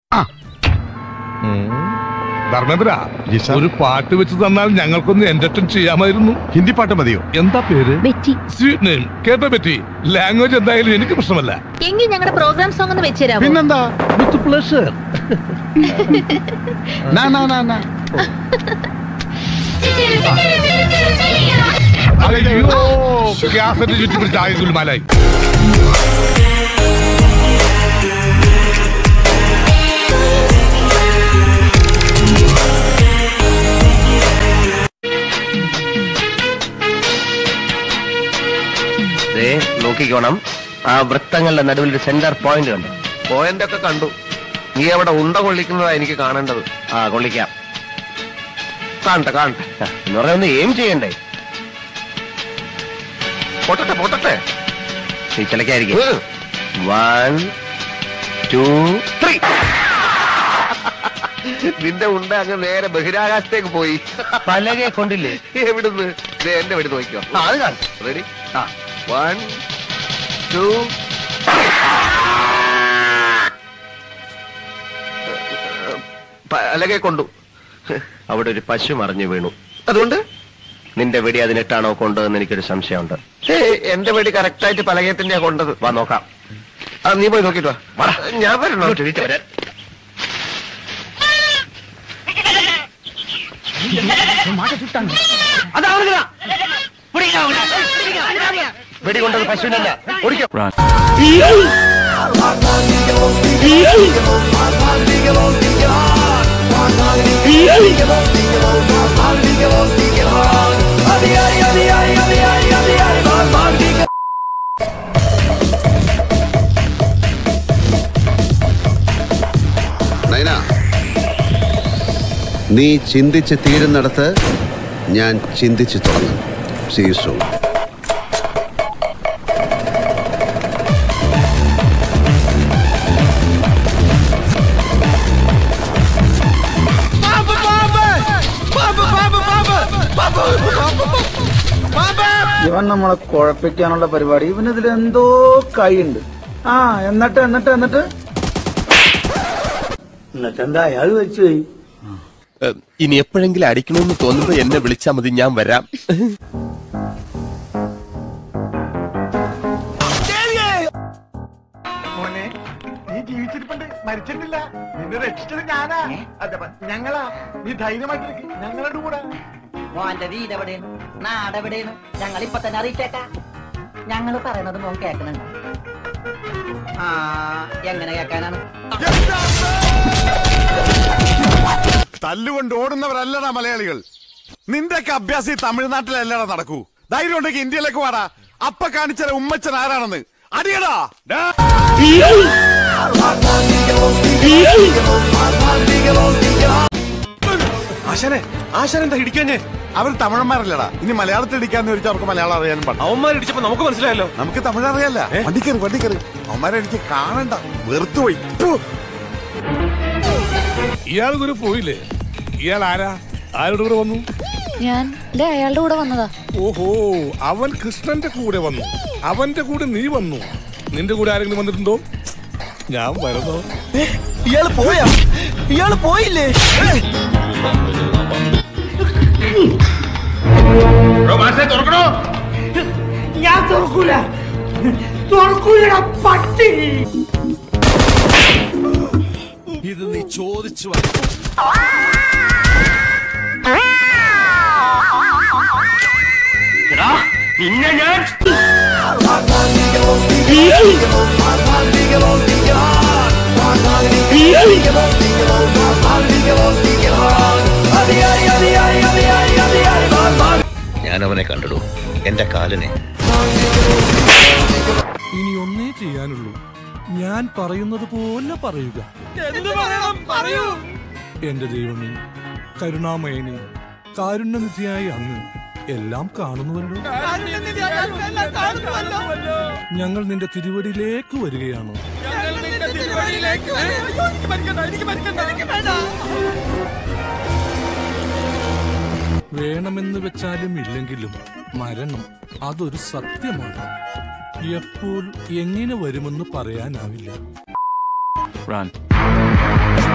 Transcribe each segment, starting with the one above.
Dharmendra G sir. ഒരു പാട്ട് വെച്ച് തന്നാൽ ഞങ്ങൾക്കൊന്ന് എന്റർടൈൻ ചെയ്യാമായിരുന്നു ഹിന്ദി പാട്ട് മതിയോ എന്താ പേര് ബെറ്റി സ്വീറ്റ് നെയിം കേട്ടോ പറ്റി ലാംഗ്വേജ് എന്തായാലും എനിക്ക് പ്രശ്നമല്ല എങ്കിൽ ഞങ്ങളുടെ പ്രോഗ്രാം സോങ് ഒന്ന് വെച്ചുതരാമോ പിന്നെന്താ വിത്ത് പ്ലഷർ നാ നാ നാ നാ അയ്യോ ഗ്യാസിന്റെ ചുറ്റി പിടിച്ച ആയ ഗുൽമാലായി ദേ നോക്കിക്കോണം ആ വൃത്തങ്ങളുടെ നടുവിൽ ഒരു സെന്റർ പോയിന്റ് കണ്ടു പോയിന്റ് ഒക്കെ കണ്ടു നീ അവിടെ ഉണ്ട കൊള്ളിക്കുന്നതാ എനിക്ക് കാണേണ്ടത് ആ കൊള്ളിക്കാം കാണട്ടെ കാണട്ടെ ആ, എന്ന് പറഞ്ഞാൽ ഒന്ന് എയിം ചെയ്യണ്ടേ പൊട്ടട്ടെ പൊട്ടട്ടെ നീ ചിലക്കായിരിക്കും വൺ ടു ത്രീ നിന്റെ ഉണ്ട അങ്ങ് നേരെ ബഹിരാകാശത്തേക്ക് പോയി പലകെ കൊണ്ടില്ലേ എവിടുന്ന് ദേ എന്റെ വീട് നോക്കിയോ അത് കാണും റെഡി ആ വൺ ടു പലകെ കൊണ്ടു അവിടെ ഒരു പശു മറിഞ്ഞു വീണു അതുകൊണ്ട് നിന്റെ വെടി അതിനിട്ടാണോ കൊണ്ടതെന്ന് എനിക്കൊരു സംശയമുണ്ട് ഏയ് എന്റെ വെടി കറക്റ്റ് ആയിട്ട് പലകയെ തന്നെയാ കൊണ്ടത് വാ നോക്കാം ആ നീ പോയി നോക്കിട്ട് വാ വാടാ. ഞാൻ വരണോ വരാൻ വെടി കൊണ്ടത് പശുവിനല്ല ഓടിക്കോ നൈന നീ ചിന്തിച്ച് തീരുന്നിടത്ത് ഞാൻ ചിന്തിച്ച് തുടങ്ങും സീസോ ഇവൻ നമ്മളെ കുഴപ്പിക്കാനുള്ള പരിപാടി ഇവനിതിൽ എന്തോ കൈയുണ്ട് ആ എന്നിട്ട് എന്നിട്ട് എന്നിട്ട് എന്നിട്ട് എന്താ അയാൾ വെച്ചു പോയി ഇനി എപ്പോഴെങ്കിലും അടിക്കണമെന്ന് തോന്നുമ്പോ എന്നെ വിളിച്ചാ മതി ഞാൻ വരാം മോനെ നീ ജീവിച്ചിരിപ്പുണ്ട് മരിച്ചിട്ടില്ല നിന്നെ രക്ഷിച്ചത് ഞാനാ അതെ, ഞങ്ങളാ നീ ധൈര്യമായിട്ടിരിക്കും ഞങ്ങളുടെ കൂടെ മോന്റെ വീട് എവിടെയാണ് നാട് എവിടെയാണ് ഞങ്ങൾ ഇപ്പൊ തന്നെ അറിയിച്ചേക്കാം ഞങ്ങൾ പറയണത് മോൻ കേൾക്കണുണ്ട് ആ എങ്ങനെ കേൾക്കാനാണ് തല്ലുകൊണ്ട് ഓടുന്നവരല്ലടാ മലയാളികൾ നിന്റെയൊക്കെ അഭ്യാസം ഈ തമിഴ്നാട്ടിലല്ലടാ നടക്കൂ ധൈര്യം ഉണ്ടെങ്കിൽ ഇന്ത്യയിലേക്ക് വാടാ അപ്പ കാണിച്ച ഉമ്മച്ചൻ ആരാണെന്ന് അടിയടാ ഡാ. ആശാനെ ആശാൻ എന്താ ഇടിക്കാഞ്ഞേ അവർ തമിഴന്മാരല്ലടാ ഇനി മലയാളത്തിൽ ഇടിക്കാന്ന് ചോദിച്ചാൽ അവർക്ക് മലയാളം അറിയാനും പാടില്ല അവന്മാർ ഇടിച്ചപ്പോ നമുക്ക് മനസ്സിലായല്ലോ നമുക്ക് തമിഴ് അറിയാല്ല വണ്ടിക്കറി വണ്ടിക്കറി അവന്മാരെ എനിക്ക് കാണണ്ട വെറുത്തുപോയി ഥു. ഇയാൾ ഗുരു പോയില്ലേ ഇയാൾ ആരാ ആരുടെ കൂടെ വന്നു ഞാൻ ദേ അയാളുടെ കൂടെ വന്നതാ ഓഹോ അവൻ കൃഷ്ണന്റെ കൂടെ വന്നു അവന്റെ കൂടെ നീ വന്നു നിന്റെ കൂടെ ആരെങ്കിലും വന്നിട്ടുണ്ടോ ഞാൻ വരുന്നോ ഇയാള് പോയാ ഇയാള് പോയില്ലേ ഞാൻ തുറക്കൂല തുറക്കൂലടാ പട്ടി ഇത് നീ ചോദിച്ചു പിന്നെ ഞാൻ ഞാൻ അവനെ കണ്ടിടൂ എന്റെ കാലിനെ ഇനി ഒന്നേ ചെയ്യാനുള്ളൂ ഞാൻ പറയുന്നത് പോലെ പറയുക എന്റെ ദൈവമേ കരുണാമയനെ കാരുണ്യനിധിയായി അങ്ങ് എല്ലാം കാണുന്നുവല്ലോ ഞങ്ങൾ നിന്റെ തിരുവടിയിലേക്ക് വരികയാണോ വേണമെന്ന് വെച്ചാലും ഇല്ലെങ്കിലും മരണം അതൊരു സത്യമാണ് എപ്പോൾ എങ്ങനെ വരുമെന്ന് പറയാനാവില്ല Run.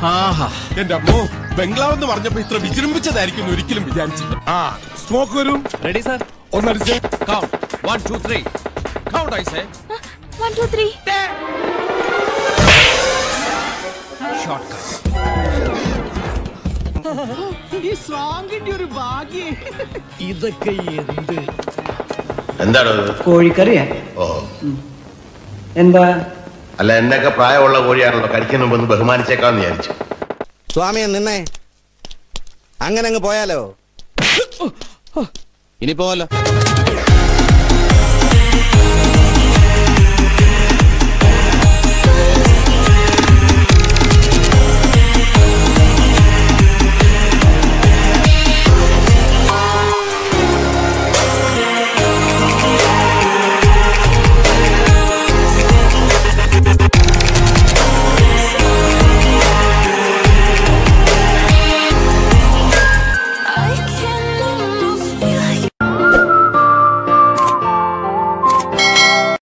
ആഹാ എന്റെ അമ്മോ ബംഗ്ലാവ് എന്ന് പറഞ്ഞപ്പോ ഇത്ര വിജൃംഭിച്ചതായിരിക്കും ഒരിക്കലും വിചാരിച്ചില്ല ആ സ്മോക്ക് വരും റെഡി സാർ ഒന്നടിച്ച് count one two three count I say one two three short cut എന്താണ് കോഴിക്കറിയാ ഓ എന്താ അല്ല എന്നൊക്കെ പ്രായമുള്ള കോഴിയാണല്ലോ കഴിക്കുന്ന മുമ്പ് ഒന്ന് ബഹുമാനിച്ചേക്കാന്ന് വിചാരിച്ചു സ്വാമിയെ നിന്നേ അങ്ങനെ അങ്ങ് പോയാലോ ഇനി പോവല്ലോ